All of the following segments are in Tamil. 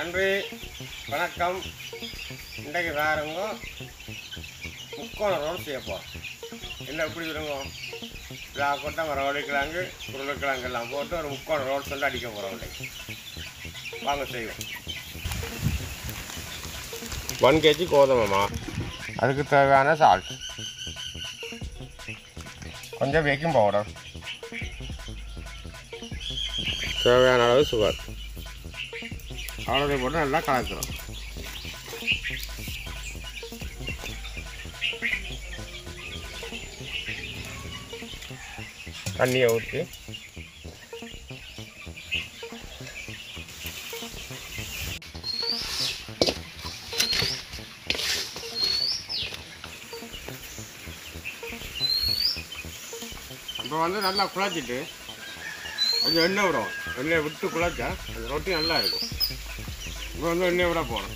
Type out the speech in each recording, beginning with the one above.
நன்றி வணக்கம் இன்றைக்கு பாருங்க முக்கோண ரோல் செய்ய போகிறோம் என்ன எப்படி இருங்க கொட்டை மரம் உருளைக்கிழங்கு உருளைக்கிழங்கு எல்லாம் போட்டு ஒரு முக்கோண ரோல் சொல்லி அடிக்க போகிறோம் இன்றைக்கு வாங்க செய்வோம் ஒன் கேஜி கோதுமைமா அதுக்கு தேவையான சால்ட் கொஞ்சம் பேக்கிங் பவுடர் தேவையான அளவு சுகர் அவ்வளோதை போட்டு நல்லா கலக்கிறோம் தண்ணியை ஊற்றி இப்போ வந்து நல்லா குழச்சிட்டு கொஞ்சம் எண்ணெய் விடும் எண்ணெயை விட்டு குழச்சா அந்த ரொட்டி நல்லா இருக்கும் இப்போ வந்து எண்ணெய் விட போகிறோம்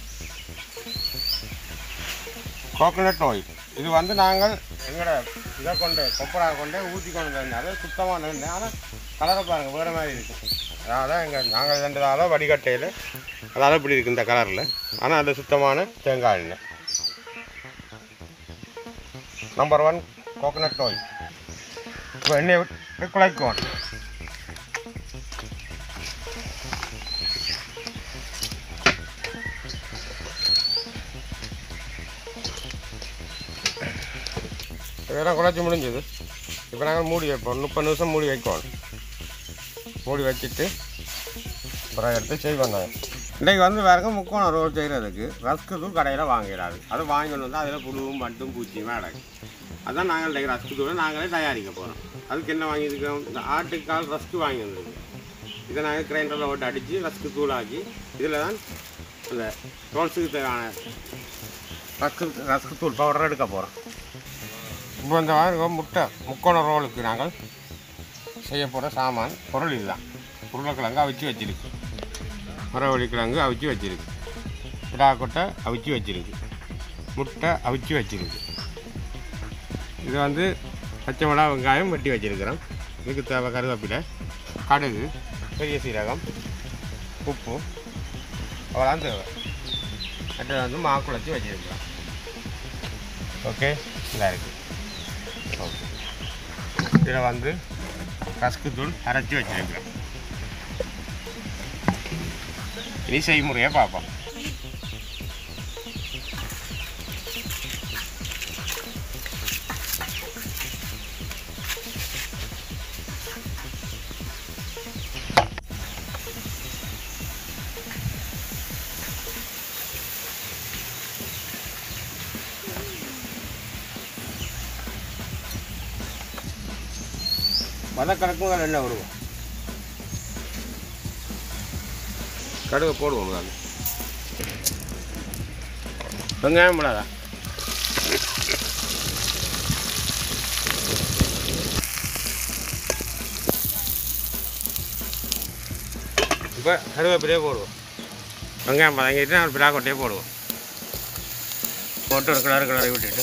கோகனட் ஆயில் இது வந்து நாங்கள் எங்களோட இதை கொண்டு கொப்பரா கொண்டு ஊற்றி கொண்டு வந்தால் சுத்தமாக நின்று ஆனால் கலரை பாருங்கள் வேறு மாதிரி இருக்கும் அதான் எங்கள் நாங்கள் ரெண்டுதால வடிகட்டையில் அதால் இப்படி இருக்குது இந்த கலரில் ஆனால் அது சுத்தமான தேங்காய் எண்ணெய் நம்பர் ஒன் கோகனட் ஆயில் இப்போ எண்ணெயை விட்டு குழைக்கும் இதெல்லாம் குழச்சி முடிஞ்சது இப்போ நாங்கள் மூடி வைப்போம் முப்பது நிமிஷம் மூடி வைக்கோம் மூடி வச்சுட்டு அப்புறம் எடுத்து செய்வோம் நாங்கள் இன்றைக்கு வந்து வேறுங்க முக்கோணம் ரோல் செய்கிறதுக்கு ரஸ்க்கு தூள் கடையில் வாங்கிடாது அதை வாங்கிட்டு வந்து அதில் புழுவும் பட்டும் பூச்சியுமே அடக்கும் அதான் நாங்கள் இன்றைக்கு ரஸ்க்கு தூளை நாங்களே தயாரிக்க போகிறோம் அதுக்கு என்ன வாங்கியிருக்கோம் இந்த ஆட்டுக்கால் ரஸ்க்கு வாங்கி வந்துருக்கோம் இதை நாங்கள் கிரைண்டரில் போட்டு அடித்து ரஸ்க்கு தூளாக்கி இதில் தான் அந்த ரோல்ஸுக்கு தேவையான ரஸ்க்கு ரஸ்க்கு தூள் பவுடர் எடுக்க போகிறோம் இப்போ இந்த மாதிரி முட்டை முக்கோண ரோலுக்கு நாங்கள் செய்ய போகிற சாமான் பொருள் இதுதான் உருளைக்கிழங்கு அவிச்சு வச்சிருக்கு மரவள்ளிக்கிழங்கு அவிச்சு வச்சிருக்கு கொட்டை அவிச்சு வச்சிருக்கு முட்டை அவிச்சு வச்சிருக்கு இது வந்து பச்சை மிளகா வெங்காயம் வெட்டி வச்சிருக்கிறோம் இதுக்கு தேவை கருவேப்பிலை கடுகு பெரிய சீரகம் உப்பு அவ்வளோதான் தேவை மற்றது வந்து மாக்குழச்சி வச்சிருக்கிறோம் ஓகே நல்லா இருக்குது ஓகே இதில் வந்து கஸ்கு தூள் அரைச்சி வச்சிருக்கிறேன் இனி செய்முறையை பார்ப்போம் வதக்கணக்கும் அதில் எண்ணெய் விடுவோம் கடுகு போடுவோம் முதல்ல வெங்காயம் மிளகா இப்போ கருவேப்பிலையே போடுவோம் வெங்காயம் வதங்கிட்டு நான் பிளாக்கொட்டையே போடுவோம் போட்டு ஒரு கிளறு கிளறி விட்டுட்டு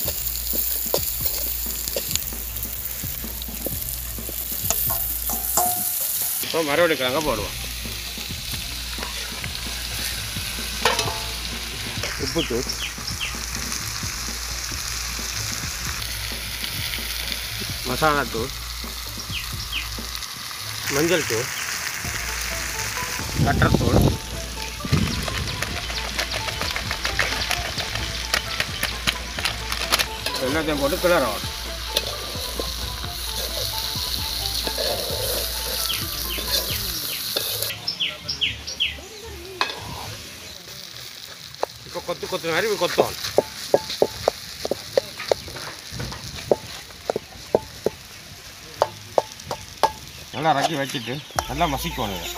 இப்போ மறுபடி கிழங்க போடுவோம் உப்புத்தூள் மசாலாத்தூள் மஞ்சள் தூள் கட்டத்தூள் எல்லாத்தையும் போட்டு கிளறோம் இப்போ கொத்து கொத்து மாதிரி இப்படி கொத்துவோம் நல்லா ரக்கி வச்சுட்டு நல்லா மசிக்கணும் இதை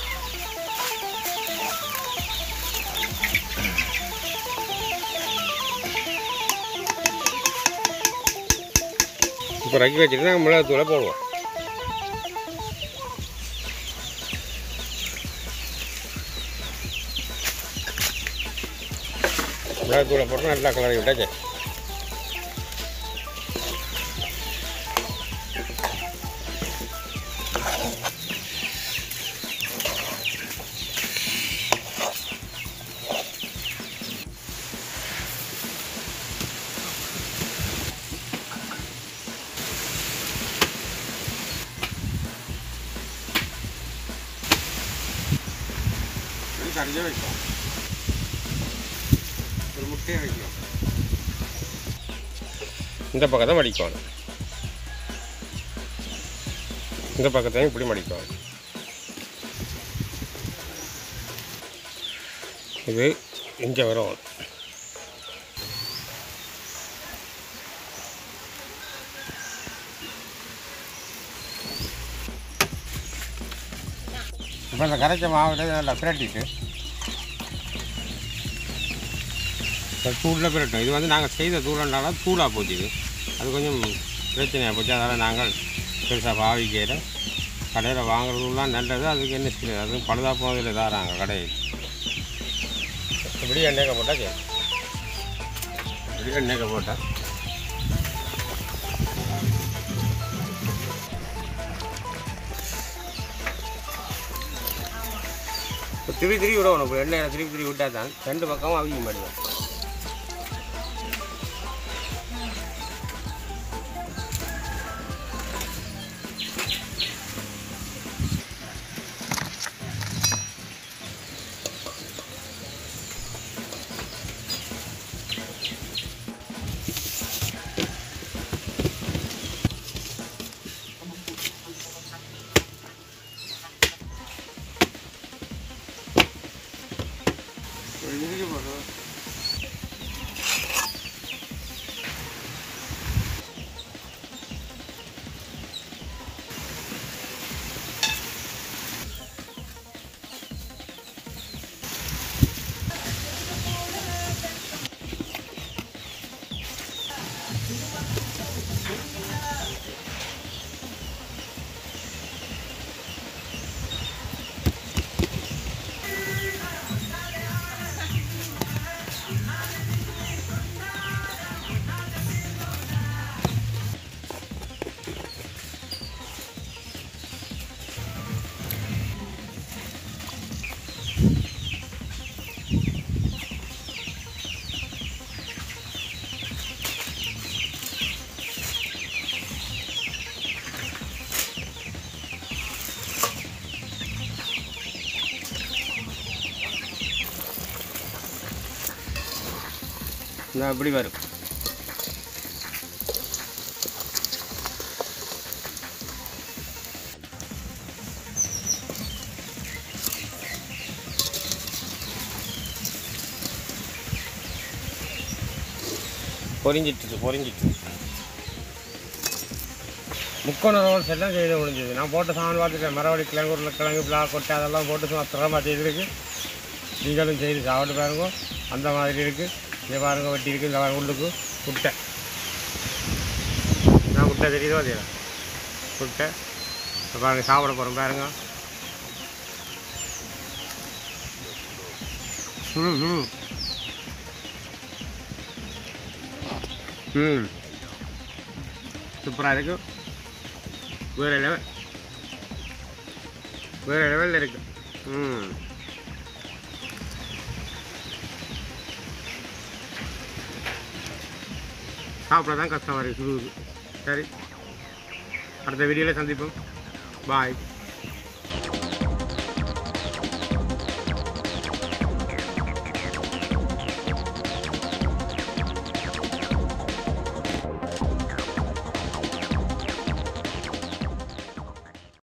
இப்போ ரக்கி வச்சுட்டு நாங்கள் மிளகாத்தூளை போடுவோம் மிளகாத்தூளை போட்டு நல்லா கலரி விட்டாச்சு கறியை வைக்கும் ஒரு முட்டையை வைக்கும் இந்த பக்கம் தான் மடிக்கணும் இந்த பக்கத்தையும் இப்படி மடிக்கணும் இது இங்கே வரும் இப்போ இந்த கரைச்ச மாவு நல்லா பிரட்டிட்டு தூளில் பிரட்டும் இது வந்து நாங்கள் செய்த தூளண்டால தூளாக போச்சு இது அது கொஞ்சம் பிரச்சனையாக போச்சு அதனால் நாங்கள் பெருசாக பாவிக்கையில் கடையில் வாங்குறதுலாம் நல்லது அதுக்கு என்ன செய்யுது அதுவும் பழுதா போனதில் தாராங்க கடையில் இப்படி எண்ணெய்க்க போட்டால் சரி இப்படி எண்ணெய்க்க போட்டால் இப்போ திருப்பி திருப்பி விடணும் இப்போ எண்ணெயை திருப்பி திருப்பி விட்டால் தான் ரெண்டு பக்கமும் அவிக்க மாட்டேங்க இதுக்கு போடுறோம் நான் இப்படி வரும் பொரிஞ்சிட்டு பொரிஞ்சிட்டு முக்கோண ரோல்ஸ் எல்லாம் செய்து முடிஞ்சது நான் போட்ட சாமான் பார்த்துட்டேன் மரவடி கிழங்கு உருளைக்கிழங்கு பிளா கொட்டை அதெல்லாம் போட்டு சும்மா திறமாக செய்திருக்கு நீங்களும் செய்து சாப்பிட்டு பாருங்க அந்த மாதிரி இருக்குது இங்கே பாருங்க வெட்டி இருக்குது இந்த பாருங்க உள்ளுக்கு முட்டை நான் முட்டை தெரியுதோ அது முட்டை இப்ப பாருங்க சாப்பிட போகிறோம் பாருங்க ம் ம் ம் சூப்பராக இருக்கு வேறு லெவல் வேறு லெவலில் இருக்கு ம் சாப்பிட தான் கஷ்டம் வரைக்கும் சுடுவது சரி அடுத்த வீடியோவில் சந்திப்போம் பாய்